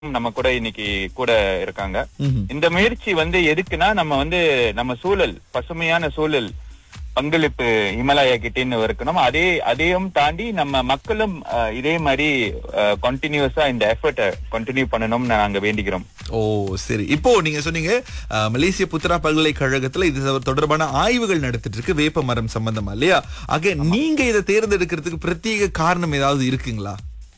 நம்ம கூட இன்னைக்கு கூட இருக்காங்க ம்ஹும். இந்த முயற்சி வந்து எதுக்குன்னா நம்ம வந்து நம்ம சூழல் பசுமையான சூழல் பங்களிப்பு ஹிமாலயா கிட்டேன்னு இருக்கணும் அதே அதையும் தாண்டி நம்ம மக்களும் அஹ், இதே மாதிரி கண்டினியூஸா இந்த எஃபர்ட்டை கண்டினியூ பண்ணணும்னு நாங்க வேண்டிக்கிறோம் ஓ சரி இப்போ நீங்க சொன்னீங்க அஹ், மலேசிய புத்ரா பல்கலைக்கழகத்துல இது தொடர்பான ஆய்வுகள் நடத்திட்டு இருக்கு வேப்ப மரம் சம்பந்தமா இல்லையா ஆக நீங்க இதை தேர்ந்தெடுக்கிறதுக்கு பிரத்யேக காரணம் ஏதாவது இருக்குங்களா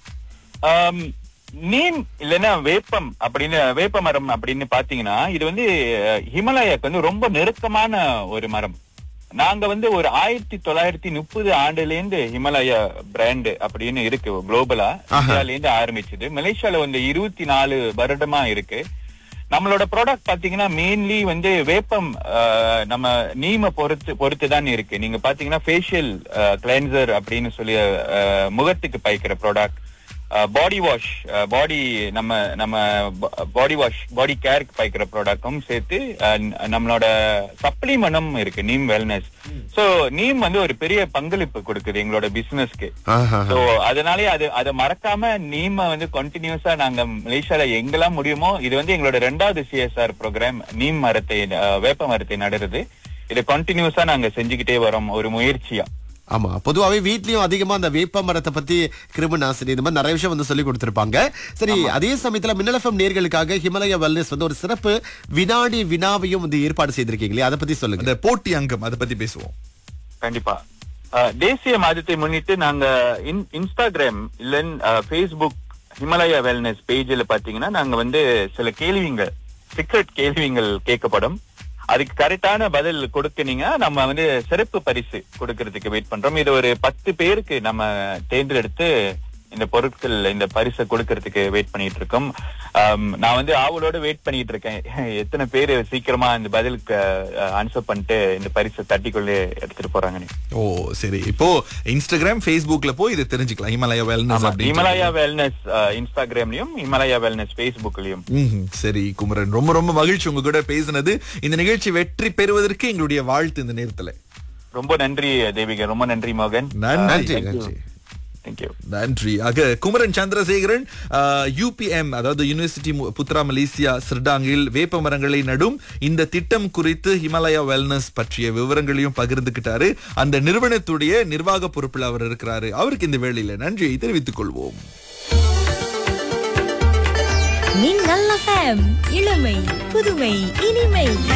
ஆம், நீம் இல்லைன்னா வேப்பம் அப்படின்னு வேப்ப மரம் அப்படின்னு பாத்தீங்கன்னா இது வந்து அஹ், ஹிமாலயாக்கு வந்து ரொம்ப நெருக்கமான ஒரு மரம் நாங்க வந்து ஒரு ஆயிரத்தி தொள்ளாயிரத்தி முப்பது ஆண்டுல இருந்து ஹிமாலயா பிராண்ட் அப்படின்னு இருக்கு குளோபலா இந்தியால இருந்து ஆரம்பிச்சது மலேசியால வந்து இருபத்தி நாலு வருடமா இருக்கு நம்மளோட ப்ராடக்ட் பாத்தீங்கன்னா மெயின்லி வந்து வேப்பம் அஹ், நம்ம நீம பொறுத்து பொறுத்து தான் இருக்கு நீங்க பாத்தீங்கன்னா ஃபேஷியல் கிளென்சர் அப்படின்னு சொல்லி அஹ், முகத்துக்கு பாய்க்கிற ப்ராடக்ட் பாடி வாஷ் பாடி நம்ம நம்ம பாடி வாஷ் பாடி கேருக்கு பாய்க்கிற ப்ராடக்டும் சேர்த்து அஹ், ந- நம்மளோட சப்ளிமெண்டும் இருக்கு நீம் வெல்னஸ் சோ நீம் வந்து ஒரு பெரிய பங்களிப்பு கொடுக்குது எங்களோட பிசினஸ்க்கு சோ அதனாலே அது அதை மறக்காம நீம வந்து கண்டினியூஸா நாங்க மலேசியால எங்கெல்லாம் முடியுமோ இது வந்து எங்களோட ரெண்டாவது சிஎஸ்ஆர் ப்ரோக்ராம் நீம் மரத்தை அஹ், வேப்ப மரத்தை நடுறது இதை கண்டினியூஸா நாங்க செஞ்சுக்கிட்டே வரோம் ஒரு முயற்சியா ஆமா பொதுவாவே வீட்லயும் அதிகமா அந்த வேப்ப மரத்தை பத்தி கிருமி நாசினி இந்த மாதிரி நிறைய விஷயம் வந்து சொல்லி கொடுத்திருப்பாங்க சரி அதே சமயத்துல மின்னல் எஃப்எம் நேர்களுக்காக ஹிமாலயா வெல்னஸ் வந்து ஒரு சிறப்பு வினாடி வினாவையும் வந்து ஏற்பாடு செய்திருக்கீங்களே அதை பத்தி சொல்லுங்க அந்த போட்டி அங்கம் அதை பத்தி பேசுவோம் கண்டிப்பா அஹ், தேசிய மாதத்தை முன்னிட்டு நாங்க இன்- இன்ஸ்டாகிராம் இல்ல ஃபேஸ்புக் ஹிமாலயா வெல்னஸ் பேஜ்ல பாத்தீங்கன்னா நாங்க வந்து சில கேள்விங்கள் சீக்ரெட் கேள்விகள் கேட்கப்படும் அதுக்கு கரெக்டான பதில் கொடுத்தீங்கன்னா நம்ம வந்து சிறப்பு பரிசு கொடுக்கறதுக்கு வெயிட் பண்றோம் இது ஒரு பத்து பேருக்கு நம்ம தேர்ந்தெடுத்து இந்த பொருட்கள் இந்த பரிசை கொடுக்கறதுக்கு வெயிட் பண்ணிட்டு இருக்கோம் ஆம், நான் வந்து ஆவலோட வெயிட் பண்ணிட்டு இருக்கேன் எத்தனை பேர் சீக்கிரமா இந்த பதிலுக்கு ஆன்சர் பண்ணிட்டு இந்த பரிசை தட்டிக்கொள்ளே எடுத்துட்டு போறாங்கன்னு ஓ சரி இப்போ இன்ஸ்டாகிராம் ஃபேஸ்புக்ல போய் இதை தெரிஞ்சுக்கலாம் ஹிமாலயா வெல்னஸ் ஆமா, அப்படின்னு ஹிமாலயா வெல்னஸ் இன்ஸ்டாகிராம்லயும் ஹிமாலயா வெல்னஸ் ஃபேஸ்புக்லயும் ம்ஹும். சரி குமரன் ரொம்ப ரொம்ப மகிழ்ச்சி உங்க கூட பேசினது இந்த நிகழ்ச்சி வெற்றி பெறுவதற்கு எங்களுடைய வாழ்த்து இந்த நேரத்துல ரொம்ப நன்றி தேவிகா ரொம்ப நன்றி மோகன் நன்றி. நன்றி Thank you. நன்றி Thank you. நன்றி ஆக குமரன் சந்திரசேகரன் யூபிஎம் அதாவது யூனிவர்சிட்டி மு- புத்ரா மலேசியா சிர்டாங்கில் வேப்ப மரங்களை நடும் இந்த திட்டம் குறித்து ஹிமாலயா வெல்னஸ் பற்றிய விவரங்களையும் பகிர்ந்துகிட்டாரு அந்த நிறுவனத்துடைய நிர்வாக பொறுப்பில் அவர் இருக்கிறாரு அவருக்கு இந்த வேளையில நன்றியை தெரிவித்துக் கொள்வோம் மின்னல் எஃப்எம் இளமை புதுமை இனிமை